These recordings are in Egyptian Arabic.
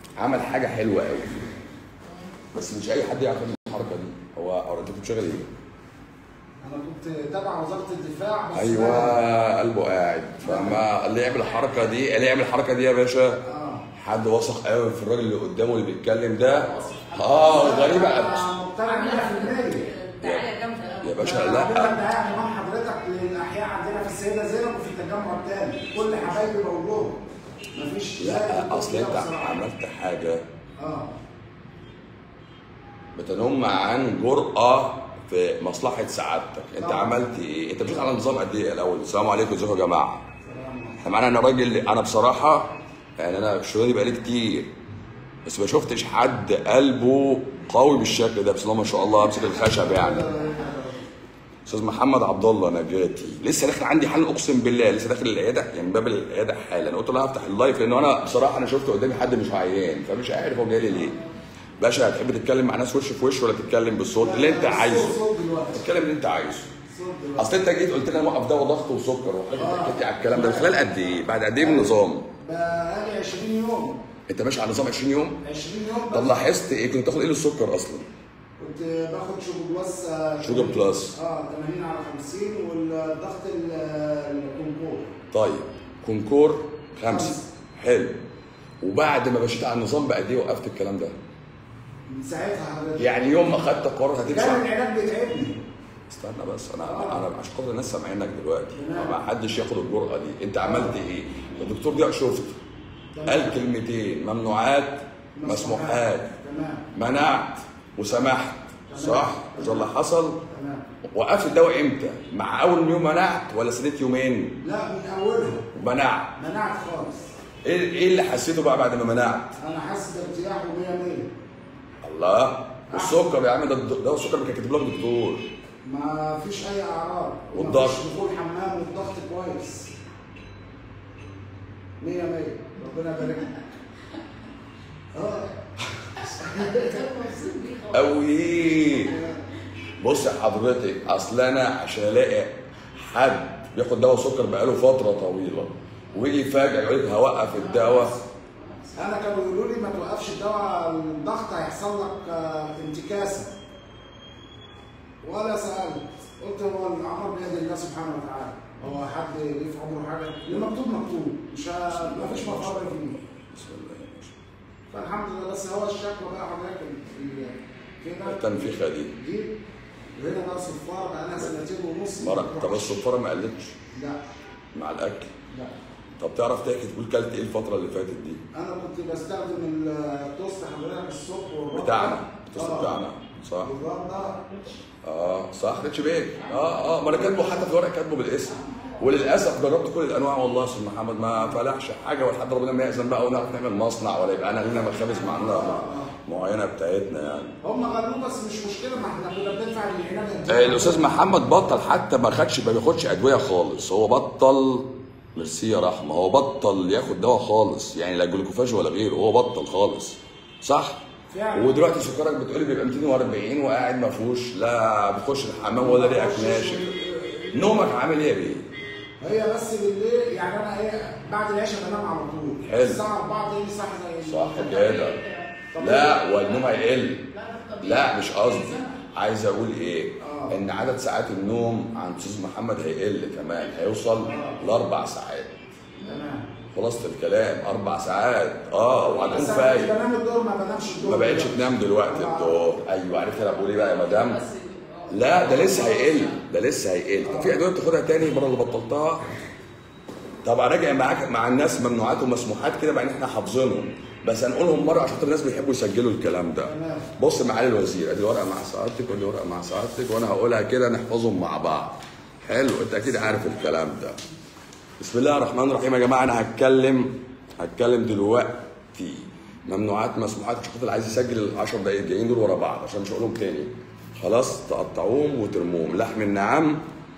عمل حاجه حلوه قوي بس مش اي حد يعرف يعمل الحركه دي هو هو انت كنت شغال ايه؟ انا كنت تبع وزاره الدفاع بس ايوه قلبه قاعد فما اللي يعمل الحركه دي اللي يعمل الحركه دي يا باشا اه حد واثق قوي في الراجل اللي قدامه اللي بيتكلم ده اه غريبه انا مقتنع 100% دعايه جامده يا باشا انا لا دعايه كمان حضرتك للاحياء عندنا في السيده زينب وفي التجمع الثاني كل حبايبي بقول لهم مفيش لا اصل انت بصراحة. عملت حاجه اه بتنم عن جرأة في مصلحة سعادتك، انت طبعا. عملت ايه؟ انت مشيت على النظام قد ايه الاول؟ السلام عليكم ازيكم يا جماعة؟ سلام احنا معانا انا راجل انا بصراحة يعني انا في الشغل دي بقالي كتير بس ما شفتش حد قلبه قوي بالشكل ده بسم الله ما شاء الله امسك الخشب يعني استاذ محمد عبد الله نجاتي لسه داخل عندي حالا اقسم بالله لسه داخل العياده يعني من باب العياده حالا قلت له هفتح اللايف لان انا بصراحه انا شفت قدامي حد مش عيان فمش عارف هو جاي لي ليه باشا هتحب تتكلم مع ناس وش في وش ولا تتكلم بالصوت اللي انت عايزه صوت دلوقتي اتكلم اللي انت عايزه صوت دلوقتي اصل انت جيت قلت لي انا موقف دواء ضغط وسكر وحضرتك حكيت على الكلام ده من خلال قد ايه؟ بعد قد ايه من النظام؟ بقالي 20 يوم انت ماشي على نظام 20 يوم؟ 20 يوم طب بس لاحظت ايه؟ كنت تاخد ايه للسكر اصلا؟ كنت باخد شوجر بلس آه، شوجر بلس. اه 80 على 50 والضغط ال- الكونكور طيب كونكور خمسه خمسة. حلو وبعد ما مشيت على النظام بقد ايه وقفت الكلام ده؟ من ساعتها حضرتك يعني يوم ما خدت قرار كان هتمشي العلاج بيتعبني استنى بس انا انا عشان خاطر الناس سامعينك دلوقتي تمام. ما حدش ياخد الجرأه دي انت عملت ايه؟ الدكتور ده شفت قال كلمتين ممنوعات مسموحات تمام منعت وسمحت صح؟ ده اللي حصل تمام وقفت الدواء امتى؟ مع اول يوم منعت ولا سنيت يومين؟ لا من اولها منعت منعت خالص ايه ايه اللي حسيته بقى بعد ما منعت؟ انا حاسس بارتياح و100 100 الله والسكر يا عم ده ده السكر اللي كان كاتب لك دكتور ما فيش اي اعراض والضغط؟ مفيش دخول حمام والضغط كويس 100 100 ربنا يبارك لك اه مبسوط بيه خالص قوي بص يا حضرتك اصل انا عشان الاقي حد بياخد دواء سكر بقاله فتره طويله ويجي فجاه يقول لك هوقف الدواء انا كانوا يقولوا لي ما توقفش الدواء الضغط هيحصل لك آه، انتكاسه ولا سالت قلت هو الامر بيد الله سبحانه وتعالى هو حد ليه في عمره حاجه اللي مكتوب مكتوب مش ه- ما فيش مفر فيه بسم الله ما شاء فالحمد لله بس هو الشكوى بقى حضرتك ال- ال- الله. كده التنفيخه دي دي وهنا بقى صفاره بقى لها سنتين ونص مرة طب الصفاره ما قلتش لا مع الاكل لا طب تعرف تحكي تقول كلت ايه الفتره اللي فاتت دي انا كنت بستخدم التوست حضرتك الصبح والربع بتاعنا التوست آه. بتاعنا صح والربع اه صح ريتش بيك اه اه ما انا كاتبه حتى في الورق كاتبه بالاسم وللاسف جربت كل الانواع والله يا استاذ محمد ما فلحش حاجه ولحد ربنا ما يأذن بقى ونعرف نعمل مصنع ولا يبقى انا لنا مخابز معنا معينه بتاعتنا يعني هم غنوه بس مش مشكله ما احنا كنا بندفع للعناد آه، الاستاذ محمد بطل حتى ما خدش ما بياخدش ادويه خالص هو بطل ميرسي يا رحمه هو بطل ياخد دواء خالص يعني لا جلوكوفاج ولا غيره هو بطل خالص صح فعلا. ودلوقتي سكرك بتقولي بيبقى 240 وقاعد ما فيهوش لا بتخش الحمام ولا ريقك ناشف نومك عامل ايه يا بيه؟ هي بس بالليل يعني انا ايه بعد العشاء بنام على طول حلو. الساعه 4 تلاقيني صح زي صح كده طب لا والنوم هيقل طبيعي. لا مش قصدي عايز اقول ايه آه. ان عدد ساعات النوم عند استاذ محمد هيقل كمان هيوصل لاربع ساعات تمام خلاصة الكلام اربع ساعات اه وهتقوم بس انا كنت فايق بنام الدور ما بنامش الدور ما بقتش دلوقتي. تنام دلوقتي آه. الدور ايوه عرفت انا بقول ايه بقى يا مدام بس لا ده لسه هيقل ده لسه هيقل طب في ادويه بتاخدها تاني بره اللي بطلتها طب راجع معاك مع الناس ممنوعات ومسموحات كده مع ان احنا حافظينهم بس هنقولهم مره عشان خاطر الناس بيحبوا يسجلوا الكلام ده تمام. بص معالي الوزير ادي ورقه مع سعادتك ودي ورقه مع سعادتك وانا هقولها كده نحفظهم مع بعض حلو انت اكيد عارف الكلام ده بسم الله الرحمن الرحيم يا جماعه انا هتكلم هتكلم دلوقتي ممنوعات مسموحات عشان خاطر اللي عايز يسجل ال 10 دقايق الجايين دول ورا بعض عشان مش هقولهم تاني خلاص تقطعوهم وترموهم لحم النعام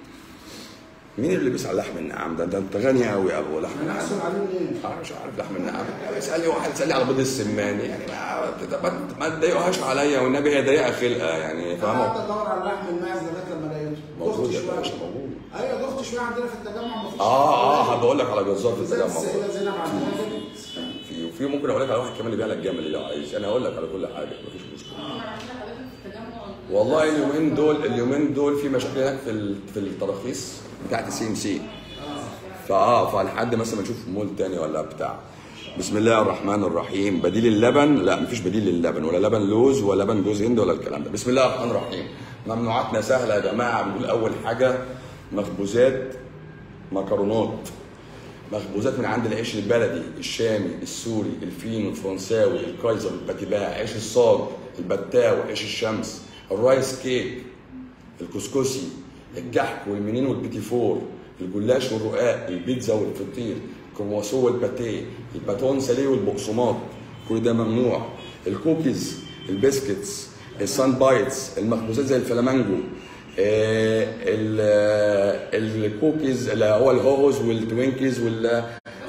مين اللي بيسأل لحم النعام ده ده انت غني قوي يا ابو لحم انا النعام احسن عليه منين؟ انا مش عارف لحم النعام اسالني واحد يسالني على بيض السماني يعني ما ما- ما تضايقوهاش عليا والنبي هي ضيقه خلقه يعني انا فاهمه قعدت ادور على لحم الماعز لغايه لما لقيته موجود دخت يا شويه باشا موجود ايوه دخت شويه عندنا في التجمع مفيش اه اه هبقول لك على جزار في زي التجمع السيده زينب عندنا كده في وفي ممكن اقول لك على واحد كمان اللي بيعلى الجمل لو عايز انا هقول لك على كل حاجه مفيش مشكله احنا عارفين حضرتك في التجمع والله اليومين دول اليومين دول في مشاكل هناك في ال- في التراخيص بتاعت السي ام سي فاه فلحد مثلا ما نشوف مول تاني ولا بتاع بسم الله الرحمن الرحيم بديل اللبن لا مفيش بديل للبن ولا لبن لوز ولا لبن جوز هند ولا الكلام ده بسم الله الرحمن الرحيم ممنوعاتنا سهله يا جماعه بنقول اول حاجه مخبوزات مكرونات مخبوزات من عند العيش البلدي الشامي السوري الفينو الفرنساوي الكايزر الباتيباع عيش الصاج البتاو عيش الشمس الرايس كيك الكسكسي الجحك والمنين والبيتي فور الجلاش والرقاق البيتزا والفطير الكرواسون والباتيه الباتون ساليه والبقسماط كل ده ممنوع الكوكيز البسكتس السان بايتس المخبوزات زي الفلامانجو آه، ال- آه، الكوكيز اللي هو الهوز والتوينكيز وال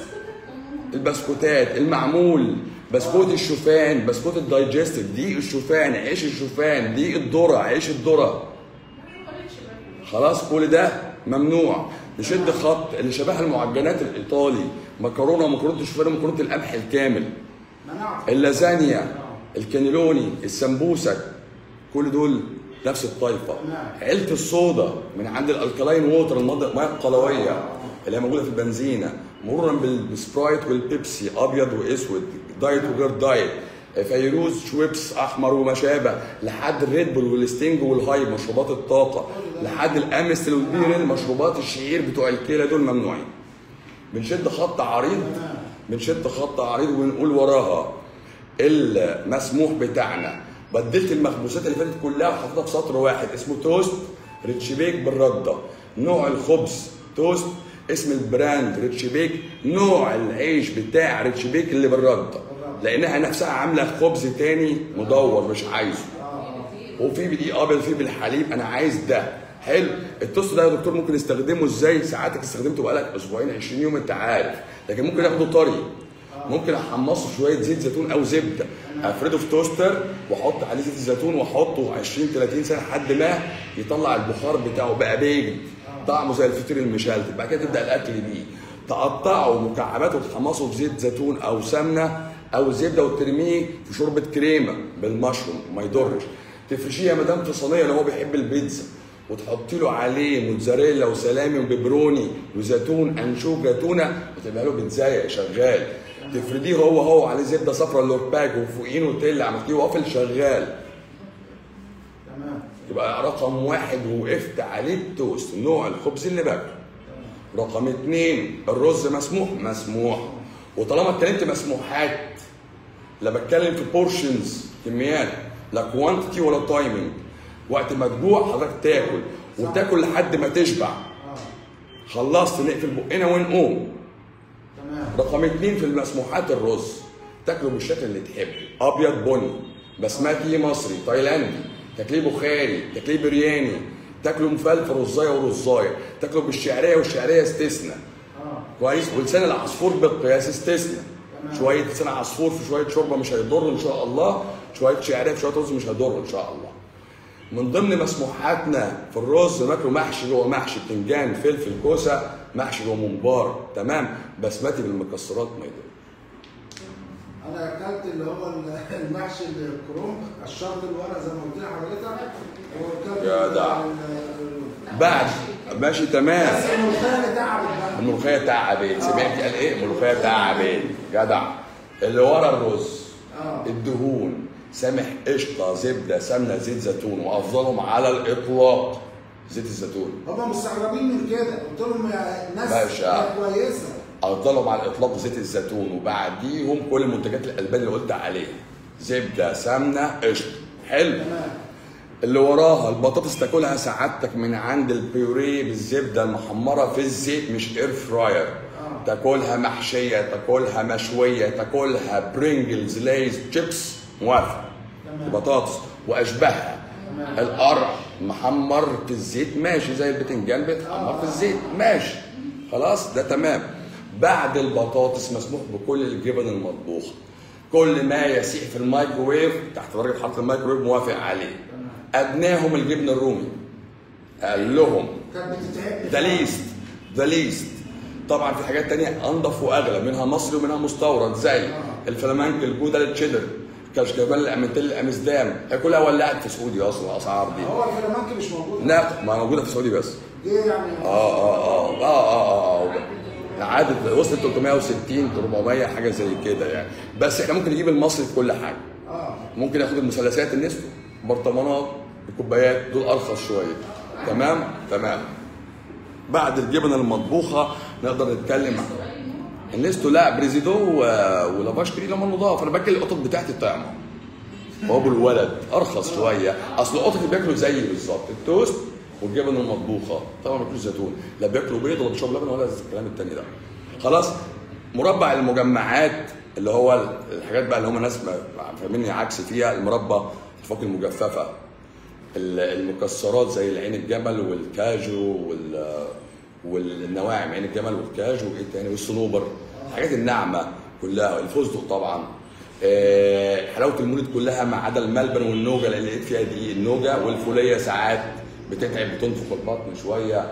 البسكوتات المعمول بسكوت الشوفان بسكوت الدايجستيف دي الشوفان عيش الشوفان دي الذره عيش الذره خلاص كل ده ممنوع نشد خط اللي شبه المعجنات الايطالي مكرونه ومكرونه الشوفان ومكرونه القمح الكامل مناعه اللازانيا الكانيلوني السمبوسك كل دول نفس الطائفه نعم. عيله الصودا من عند الالكلاين ووتر الميه القلويه اللي هي موجوده في البنزينه مرورا بال- بالسبرايت والبيبسي ابيض واسود دايت وغير دايت فيروز شويبس احمر وما شابه لحد الريد بول والستينج والهاي مشروبات الطاقه لحد الامستل والبيرل مشروبات الشعير بتوع الكلى دول ممنوعين بنشد خط عريض بنشد خط عريض ونقول وراها المسموح بتاعنا بدلت المخبوزات اللي فاتت كلها وحطيتها في سطر واحد اسمه توست ريتش بيك بالرده نوع الخبز توست اسم البراند ريتش بيك نوع العيش بتاع ريتش بيك اللي بالرده لانها نفسها عامله خبز تاني مدور مش عايزه وفي بدقيق ابيض وفي بالحليب انا عايز ده حلو التوست ده يا دكتور ممكن استخدمه ازاي ساعاتك استخدمته بقالك اسبوعين 20 يوم انت عارف لكن ممكن اخده طري ممكن احمصه في شويه زيت زيتون او زبده افرده في توستر واحط عليه زيت الزيتون واحطه 20 30 سنه لحد ما يطلع البخار بتاعه بقى بيجد طعمه زي الفطير المشلتت بعد كده تبدا الاكل بيه تقطعه مكعبات وتحمصه في زيت زيتون او سمنه او زبده وترميه في شوربه كريمه بالمشروم ما يضرش تفرشيه يا مدام في صينيه لو هو بيحب البيتزا وتحطي له عليه موتزاريلا وسلامي وبيبروني وزيتون انشوجه تونه وتبقى له بيتزايه شغال تفرديه هو هو عليه زبده صفرا لورباج وفوقيه نوتيلا عملتيه وافل شغال تمام يبقى رقم واحد ووقفت عليه التوست نوع الخبز اللي باكله رقم اتنين الرز مسموح مسموح وطالما اتكلمت مسموحات لا بتكلم في بورشنز كميات لا كوانتيتي ولا تايمنج وقت ما تجوع حضرتك تاكل وتاكل لحد ما تشبع اه خلصت نقفل بقنا ونقوم تمام رقم اتنين في المسموحات الرز تاكله بالشكل اللي تحبه ابيض بني بسمتي مصري تايلاندي تاكليه بخاري تاكليه برياني تاكله مفلفل رزايه ورزايه تاكله بالشعريه والشعريه استثناء اه كويس ولسان العصفور بالقياس استثناء تمام. شويه لسان عصفور في شويه شوربه مش هيضر ان شاء الله شويه شعريه في شويه رز مش هيضر ان شاء الله من ضمن مسموحاتنا في الرز ناكله محشي جوه محشي بتنجان فلفل كوسه محشي جوه ممبار تمام بسمتي بالمكسرات ما يضر انا اكلت اللي هو ال- المحشي الكرنب الشرط الورق زي ما قلت لحضرتك وكلت يا ال- دع. ال- بعد ماشي تمام بس الملوخيه اللي تعبت بقى الملوخيه تعبت سمعت قال ايه الملوخيه تعبت جدع اللي ورا الرز اه الدهون سامح قشطه زبده سمنه زيت زيتون وافضلهم على الاطلاق زيت الزيتون هم مستغربين من كده قلت لهم يا ناس باشا. يا كويسه افضلهم على الاطلاق زيت الزيتون وبعديهم كل منتجات الالبان اللي قلت عليها زبده سمنه قشطه حلو تمام اللي وراها البطاطس تاكلها سعادتك من عند البيوريه بالزبده المحمره في الزيت مش اير فراير آه. تاكلها محشيه تاكلها مشويه تاكلها برينجلز ليز شيبس موافق تمام. بطاطس واشباهها تمام. القرع محمر في الزيت ماشي زي البتنجان بيتحمر في الزيت ماشي خلاص ده تمام بعد البطاطس مسموح بكل الجبن المطبوخه كل ما يسيح في الميكروويف تحت درجه حراره الميكروويف موافق عليه ادناهم الجبن الرومي اقلهم كانت بتتعبني ذا ليست ذا ليست طبعا في حاجات تانية انضف واغلى منها مصري ومنها مستورد زي الفلامنك الجوده التشيدر كشجبان الامنتيل الامستام هي كلها ولعت في سعودي اصلا الاسعار دي هو الفلامنك مش موجود لا ما موجوده في سعودي بس دي يعني اه اه اه اه اه اه عادت وصلت 360 400 حاجه زي كده يعني بس احنا ممكن نجيب المصري في كل حاجه اه ممكن ياخد المثلثات النستو برطمانات الكوبايات دول ارخص شويه تمام تمام بعد الجبن المطبوخه نقدر نتكلم عن النستو لا بريزيدو و- ولافاش كري لما نضاف انا باكل القطط بتاعتي الطعمه هو ابو الولد ارخص شويه اصل القطط اللي بياكلوا زيي بالظبط التوست والجبن المطبوخه طبعا ما بياكلوش زيتون لا بياكلوا بيض ولا بيشربوا لبن ولا الكلام التاني ده خلاص مربع المجمعات اللي هو الحاجات بقى اللي هم ناس ما- فاهميني عكس فيها المربى الفواكه المجففه ال- المكسرات زي العين الجمل والكاجو وال والنواعم عين الجمل والكاجو وايه تاني والصنوبر الحاجات الناعمه كلها الفستق طبعا آه، حلاوه المولد كلها ما عدا الملبن والنوجه اللي لقيت فيها دي النوجه والفوليه ساعات بتتعب بتنفخ البطن شويه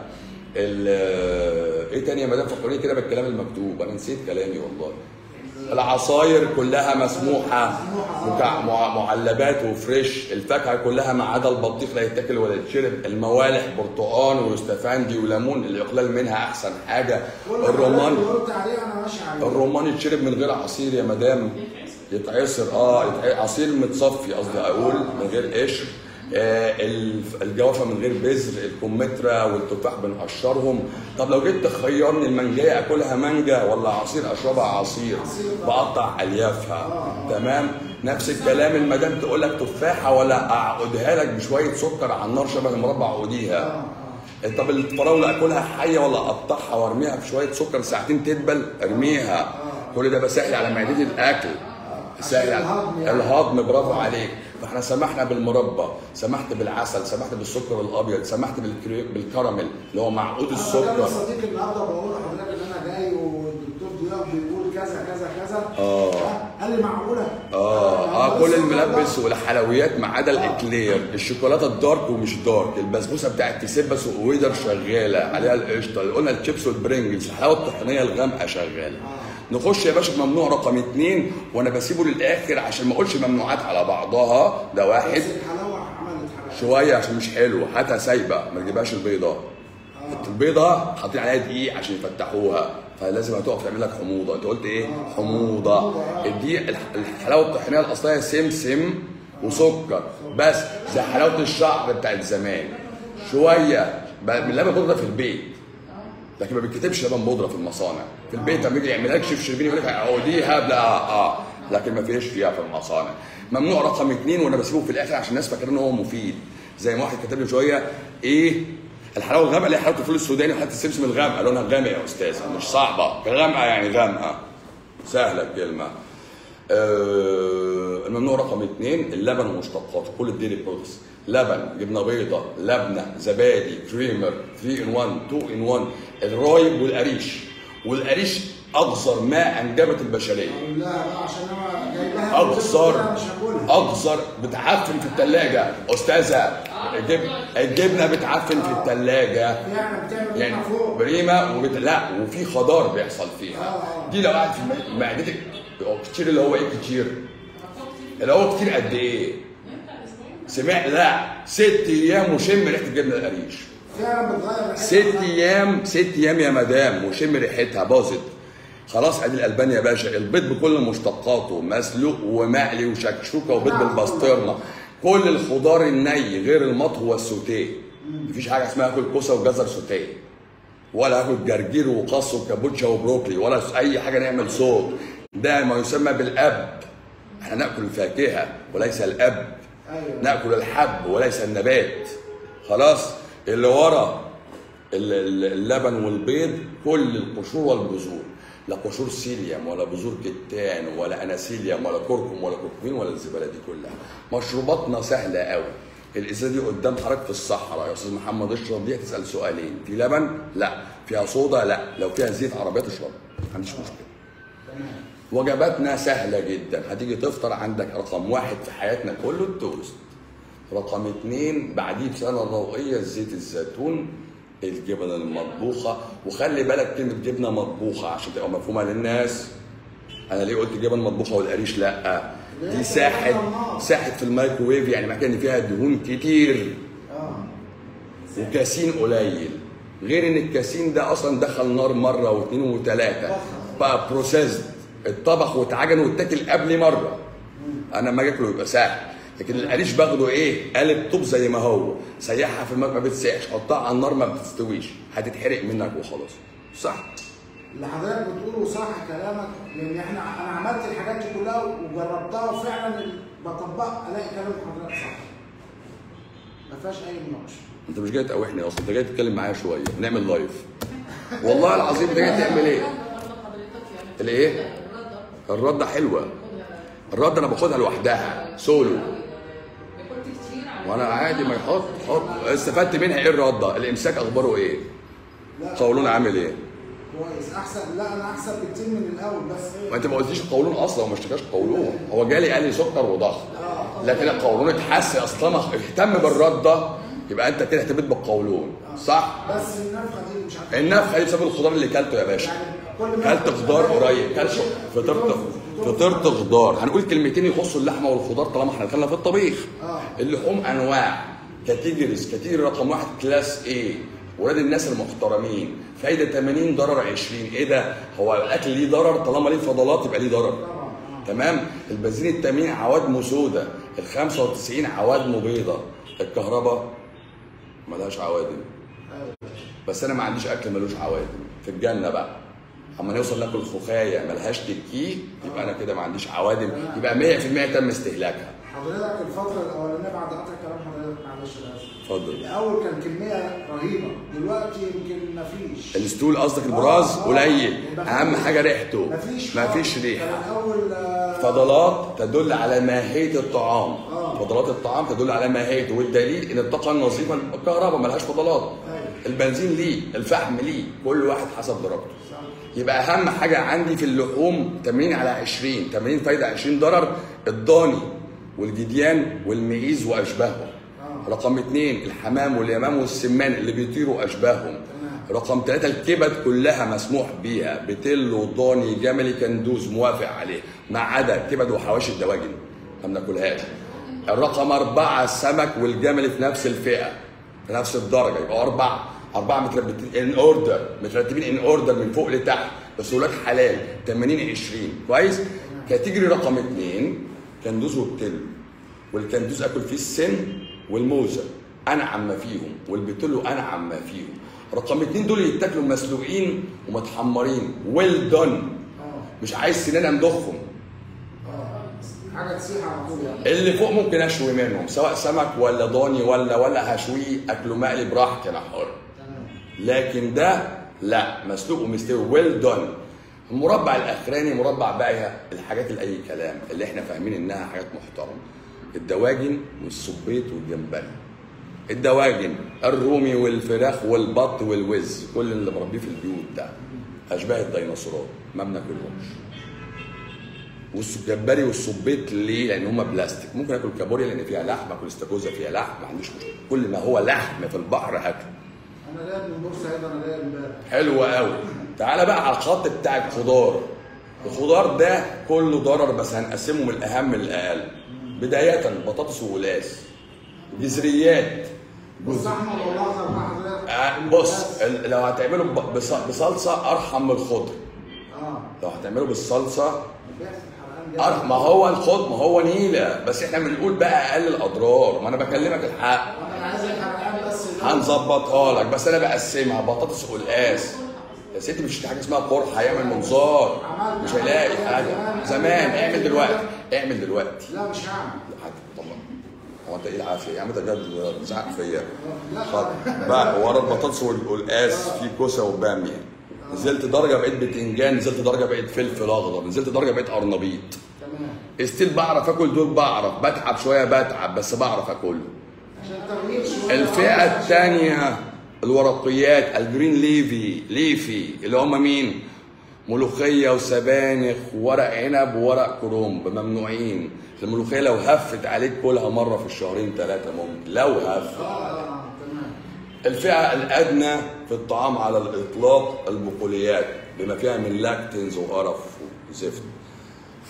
ال- ايه تاني يا مدام فكروني كده بالكلام المكتوب انا نسيت كلامي والله العصاير كلها مسموحه مكع- مع- معلبات وفريش الفاكهه كلها ما عدا البطيخ لا يتاكل ولا يتشرب الموالح برتقان ويستفندي وليمون الاقلال منها احسن حاجه الرمان اللي قلت عليه انا ماشي عليه الرمان يتشرب من غير عصير يا مدام يتعصر اه يتع- عصير متصفي قصدي اقول من غير قشر آه الف- الجوافه من غير بذر الكمثرى والتفاح بنقشرهم طب لو جيت تخيرني المانجايه اكلها مانجا ولا عصير اشربها عصير بقطع اليافها تمام نفس الكلام المدام تقول لك تفاحه ولا اعقدها لك بشويه سكر على النار شبه المربع عقوديها طب الفراوله اكلها حيه ولا اقطعها وارميها في شويه سكر ساعتين تدبل ارميها كل ده بسهل على معدتي الاكل سهل على الهضم يعني. الهضم برافو عليك فاحنا سمحنا بالمربى سمحت بالعسل سمحت بالسكر الابيض سمحت بالكري... بالكراميل اللي هو معقود انا كان السكر صديقي النهارده بقول لحضرتك ان انا جاي والدكتور ضياء بيقول كذا كذا كذا آه. قال لي معقوله اه أنا اه بس كل النهاردة- الملبس والحلويات ما عدا الاكلير الشوكولاته الدارك ومش دارك البسبوسه بتاعت تسبس وويدر شغاله عليها القشطه اللي قلنا الشيبس والبرنجلز الحلاوه الطحينيه الغامقه شغاله نخش يا باشا في ممنوع رقم اتنين وانا بسيبه للاخر عشان ما اقولش ممنوعات على بعضها ده واحد بس الحلاوه عملت حلاوه شويه عشان مش حلو هاتها سايبه ما تجيبهاش البيضه البيضه حاطين عليها دقيق عشان يفتحوها فلازم هتقف تعمل لك حموضه انت قلت ايه حموضه الدقيق الح- الحلاوه الطحينيه الاصليه سمسم وسكر بس زي حلاوه الشعر بتاعت زمان شويه ب- بنلعب بودره في البيت لكن ما بيتكتبش لبن بودره في المصانع في البيت لما يجي يعمل لك شيف شربيني يقول لك عوديها بلا اه لكن ما فيش فيها في المصانع ممنوع رقم اثنين وانا بسيبه في الاخر عشان الناس فاكرين ان هو مفيد زي ما واحد كتب لي شويه ايه الحلاوه الغامقه اللي هي حلاوه الفول السوداني وحلاوه السمسم الغامقه لونها غامق يا استاذه مش صعبه غامقه يعني غامقه سهله الكلمه آه، الممنوع رقم اثنين اللبن ومشتقاته كل الديري برودكتس لبن جبنه بيضه لبنه زبادي كريمر 3 ان 1 2 ان 1 الرايب والقريش والقريش اقذر ما انجبت البشريه اقول لها بقى عشان انا جاي لها اقذر مش هاكلها اقذر بتعفن في الثلاجه استاذه الجب... الجبنه بتعفن في الثلاجه يعني بتعمل يعني يعني فوق بريمه وبت... لا وفي خضار بيحصل فيها دي لو قعدت في م- معدتك هو كتير اللي هو ايه كتير اللي هو كتير قد ايه سمع لا ست ايام وشم ريحه الجبنه القريش فعلا بتغير ريحتها. ست ايام ست ايام يا مدام وشم ريحتها باظت خلاص ادي الالبان يا باشا البيض بكل مشتقاته مسلوق ومقلي وشكشوكه وبيض بالبسطرمه كل الخضار الني غير المطهو والسوتيه مفيش حاجه اسمها اكل كوسه وجزر سوتيه ولا اكل جرجير وخس وكابوتشا وبروكلي ولا اي حاجه نعمل صوت ده ما يسمى بالاب احنا ناكل الفاكهه وليس الاب ايوه ناكل الحب وليس النبات خلاص اللي ورا ال- ال- اللبن والبيض كل القشور والبذور لا قشور سيليوم ولا بذور كتان ولا اناسيليوم ولا كركم ولا كركمين ولا الزباله دي كلها مشروباتنا سهله قوي الازازه دي قدام حضرتك في الصحراء يا استاذ محمد اشرب دي هتسال سؤالين في لبن لا فيها صودا لا لو فيها زيت عربيات اشرب ما عنديش مشكله وجباتنا سهله جدا هتيجي تفطر عندك رقم واحد في حياتنا كله التوست رقم اتنين بعديه بسنه ضوئيه زيت الزيتون الجبن المطبوخه وخلي بالك كلمه جبنه مطبوخه عشان تبقى مفهومه للناس انا ليه قلت جبن مطبوخه والقريش لا دي ساحت ساحت في الميكروويف يعني معنى ان فيها دهون كتير اه وكاسين قليل غير ان الكاسين ده اصلا دخل نار مره واثنين وثلاثه بقى بروسيسد اتطبخ واتعجن واتاكل قبل مره انا لما اجي اكله يبقى ساعه لكن القريش باخده ايه؟ قالب طوب زي ما هو سيحها في الماء ما بتسيحش حطها على النار ما بتستويش هتتحرق منك وخلاص صح اللي حضرتك بتقوله صح كلامك لان احنا انا عملت الحاجات دي كلها وجربتها وفعلا بطبقها الاقي كلام حضرتك صح ما فيهاش اي مناقشه انت مش جاي تقاوحني اصلا انت جاي تتكلم معايا شويه نعمل لايف والله العظيم انت جاي تعمل ايه؟ الايه؟ الرده حلوه الرده انا باخدها لوحدها سولو وانا عادي ما يحط حط استفدت منها ايه الرده؟ الامساك اخباره ايه؟ لا قولون عامل ايه؟ كويس احسن لا انا احسن بكتير من الاول بس ما انت ما قلتليش القولون اصلا وما اشتكاش قولون هو جالي قال لي سكر وضغط لكن القولون اتحسن اصلا اهتم بالرده يبقى انت كده اهتميت بالقولون صح؟ بس النفخه دي مش عارف النفخه دي بسبب الخضار اللي كلته يا باشا يعني كل ما كلت خضار قريب كلت فطرت فطرت خضار هنقول كلمتين يخصوا اللحمه والخضار طالما احنا دخلنا في الطبيخ آه. اللحوم انواع كاتيجوريز كاتيجوري رقم واحد كلاس ايه ولاد الناس المحترمين فايده 80 ضرر 20 ايه ده هو الاكل ليه ضرر طالما ليه فضلات يبقى ليه ضرر تمام البنزين التامين عوادمه سودة ال 95 عوادمه بيضة الكهرباء ملهاش عوادم بس انا ما عنديش اكل ملوش عوادم في الجنه بقى اما نوصل ناكل خفايه ملهاش تكيه يبقى انا كده ما عنديش عوادم يبقى 100% تم استهلاكها حضرتك الفتره الاولانيه بعد قطع كلام حضرتك معلش انا اسف اتفضل الاول كان كميه رهيبه دلوقتي يمكن مفيش الستول قصدك البراز آه، آه. قليل يبقى اهم في- حاجه ريحته مفيش مفيش كان ريحه الاول آه، فضلات تدل على ماهيه الطعام آه. فضلات الطعام تدل على ماهيته والدليل ان الطاقه النظيفه الكهرباء ملهاش فضلات أيوة. البنزين ليه الفحم ليه كل واحد حسب درجته صح. يبقى اهم حاجه عندي في اللحوم 80 على 20 80 فايده 20 ضرر الضاني والجديان والمعيز واشباههم آه. رقم اثنين الحمام واليمام والسمان اللي بيطيروا اشباههم تمام. رقم ثلاثة الكبد كلها مسموح بيها بتلو ضاني جملي كندوز موافق عليه ما عدا كبد وحواشي الدواجن ما بناكلهاش الرقم أربعة السمك والجملي في نفس الفئة في نفس الدرجة يبقى أربعة أربعة مترتبين ان اوردر مترتبين ان اوردر من فوق لتحت بس ولاد حلال 80 20 كويس كاتيجوري رقم اثنين كندوز وبتلو والكندوز اكل فيه السن والموزه انعم ما فيهم والبتلو انعم ما فيهم رقم اتنين دول يتاكلوا مسلوقين ومتحمرين ويل دون اه مش عايز سنان امضخهم اه حاجه تسيح على طول يعني اللي فوق ممكن اشوي منهم سواء سمك ولا ضاني ولا ولا هشويه اكله مقلي براحتي انا حر تمام لكن ده لا مسلوق ومستوي ويل دون المربع الاخراني مربع بقى الحاجات اللي اي كلام اللي احنا فاهمين انها حاجات محترمه الدواجن والصبيط والجمبري الدواجن الرومي والفراخ والبط والوز كل اللي مربيه في البيوت ده اشباه الديناصورات ما بناكلهمش والجمبري والصبيط ليه؟ لان هم بلاستيك ممكن اكل كابوريا لان فيها لحم اكل استاكوزا فيها لحم ما عنديش مشكله كل ما هو لحم في البحر هاكله انا جاي من بورسعيد انا جاي امبارح حلو قوي تعالى بقى على الخط بتاع الخضار الخضار ده كله ضرر بس هنقسمه من الاهم للاقل بدايه بطاطس وقلاص جزريات بص احمد والله اخر مع حضرتك آه، بص ال- لو هتعمله ب- بص- بصلصه ارحم من الخضر اه لو هتعمله بالصلصه بيحصل حرقان جامد. أرحم ما هو الخضر ما هو نيله بس احنا بنقول بقى اقل الاضرار ما انا بكلمك الحق انا عايز الحرقان بس هنظبطها لك بس انا بقسمها بطاطس قلقاس يا ستي مش في حاجه اسمها قرحه يعمل منظار مش هيلاقي حاجه زمان اعمل دلوقتي اعمل دلوقتي لا مش هعمل حاجه طبعا هو انت ايه العافيه يا عم ده بجد بتزعق فيا لا خد. بقى ورا البطاطس والقلقاس في كوسه وباميه نزلت درجه بقيت بتنجان نزلت درجه بقيت فلفل اخضر نزلت درجه بقيت قرنبيط تمام استيل بعرف اكل دول بعرف بتعب شويه بتعب بس بعرف اكله عشان تغيير شويه الفئة الثانية الورقيات الجرين ليفي ليفي اللي هم مين؟ ملوخية وسبانخ وورق عنب وورق كرنب ممنوعين الملوخية لو هفت عليك كلها مرة في الشهرين ثلاثة ممكن لو هفت اه اه تمام الفئة الأدنى في الطعام على الإطلاق البقوليات بما فيها من لاكتنز وقرف وزفت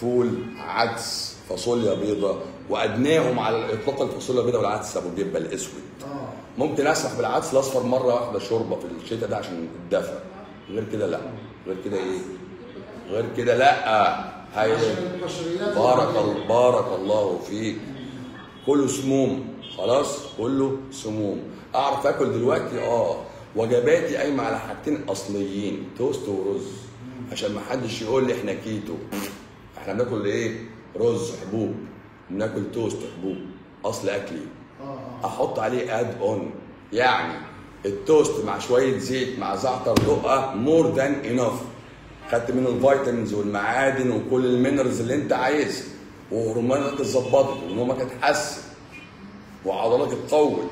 فول عدس فاصوليا بيضة وادناهم على الاطلاق الفاصوليا البيضاء والعدس ابو الجبه الاسود اه ممكن اسمح بالعدس الاصفر مره واحده شوربه في الشتاء ده عشان الدفى غير كده لا غير كده ايه غير كده لا هي عشان القشريات بارك الله بارك الله فيك كله سموم خلاص كله سموم اعرف اكل دلوقتي اه وجباتي قايمه على حاجتين اصليين توست ورز عشان ما حدش يقول لي احنا كيتو احنا بناكل ايه رز حبوب بناكل توست حبوب اصل اكلي اه اه احط عليه اد اون يعني التوست مع شويه زيت مع زعتر دقه مور ذان انف خدت منه الفيتامينز والمعادن وكل المينرالز اللي انت عايزها وهرموناتك اتظبطت ونومك اتحسن وعضلاتك اتقوت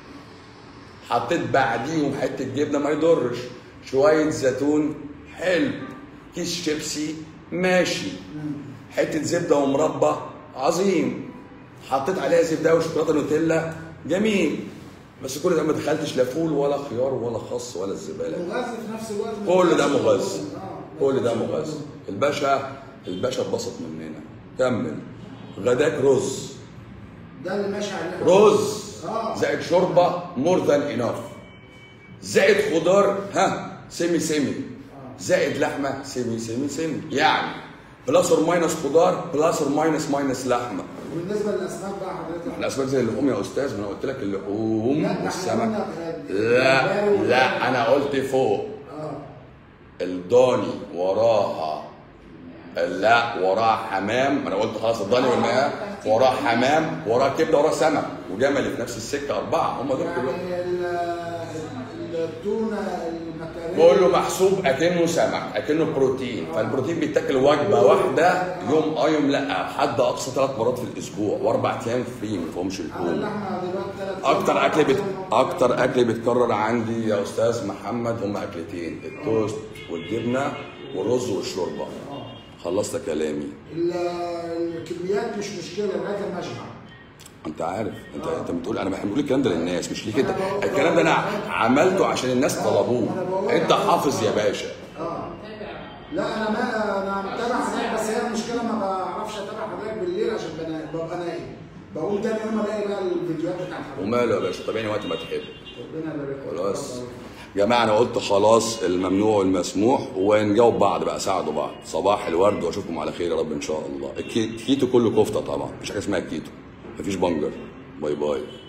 حطيت بعديهم حته جبنه ما يضرش شويه زيتون حلو كيس شيبسي ماشي حته زبده ومربى عظيم حطيت عليها زبده وشوكولاته نوتيلا جميل بس كل ده ما دخلتش لا فول ولا خيار ولا خس ولا الزباله دي. مغذي في نفس الوقت كل ده مغذي آه. كل ده مغذي الباشا الباشا اتبسط مننا كمل غداك رز ده اللي ماشي عليه رز اه زائد شوربه مور ذان انف زائد خضار ها سيمي سيمي زائد لحمه سيمي سيمي سيمي يعني بلس اور ماينس خضار بلس اور ماينس ماينس لحمه وبالنسبه للاسماك بقى حضرتك الاسماك زي اللحوم يا استاذ ما انا قلت لك اللحوم لا، ده احنا والسمك قلنا لا الجمبري لا انا قلت فوق اه الضاني وراها لا وراها حمام انا قلت خلاص الضاني والماء وراه حمام وراه كبده وراه سمك وجملي في نفس السكه اربعه هم دول كلهم يعني ال- التونه المكاريل كله محسوب اكنه سمك اكنه بروتين فالبروتين بيتاكل وجبه واحده يوم اه يوم لا حد اقصى ثلاث مرات في الاسبوع واربع ايام فري ما فيهمش على لحوم اللحمه دلوقتي ثلاث اكتر اكل بت... اكتر اكل بيتكرر عندي يا استاذ محمد هم اكلتين التوست والجبنه والرز والشوربه خلصت كلامي ال- الكميات مش مشكله لغايه ما اشبع انت عارف انت انت بتقول انا بحب بقول الكلام ده للناس مش ليك انت الكلام ده انا عملته عشان الناس طلبوه انت حافظ يا باشا اه لا انا ما انا متابع حضرتك بس هي المشكله ما بعرفش اتابع حضرتك بالليل عشان بنا- ببقى نايم بقوم تاني يوم الاقي بقى الفيديوهات بتاعت حضرتك وماله يا باشا طبيعي وقت ما تحب ربنا يبارك فيك. خلاص جماعه انا قلت خلاص الممنوع والمسموح ونجاوب بعض بقى ساعدوا بعض صباح الورد واشوفكم على خير يا رب ان شاء الله الكي- الكيتو كله كفته طبعا مفيش حاجه اسمها كيتو مفيش بنجر باي باي